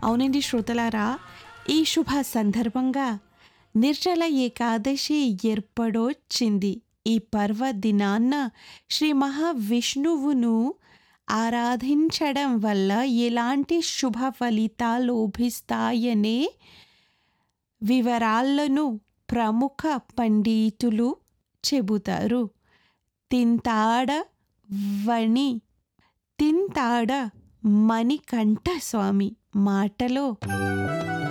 అవునండి శ్రోతలారా ఈ శుభ సందర్భంగా నిర్జల ఏకాదశి ఏర్పడొచ్చింది ఈ పర్వదినాన్న శ్రీ మహావిష్ణువును ఆరాధించడం వల్ల ఎలాంటి శుభ ఫలితాలు లభిస్తాయనే వివరాలను ప్రముఖ పండితులు చెబుతారు తింతాడ వణి తింతాడ మణికంఠ స్వామి మాటలో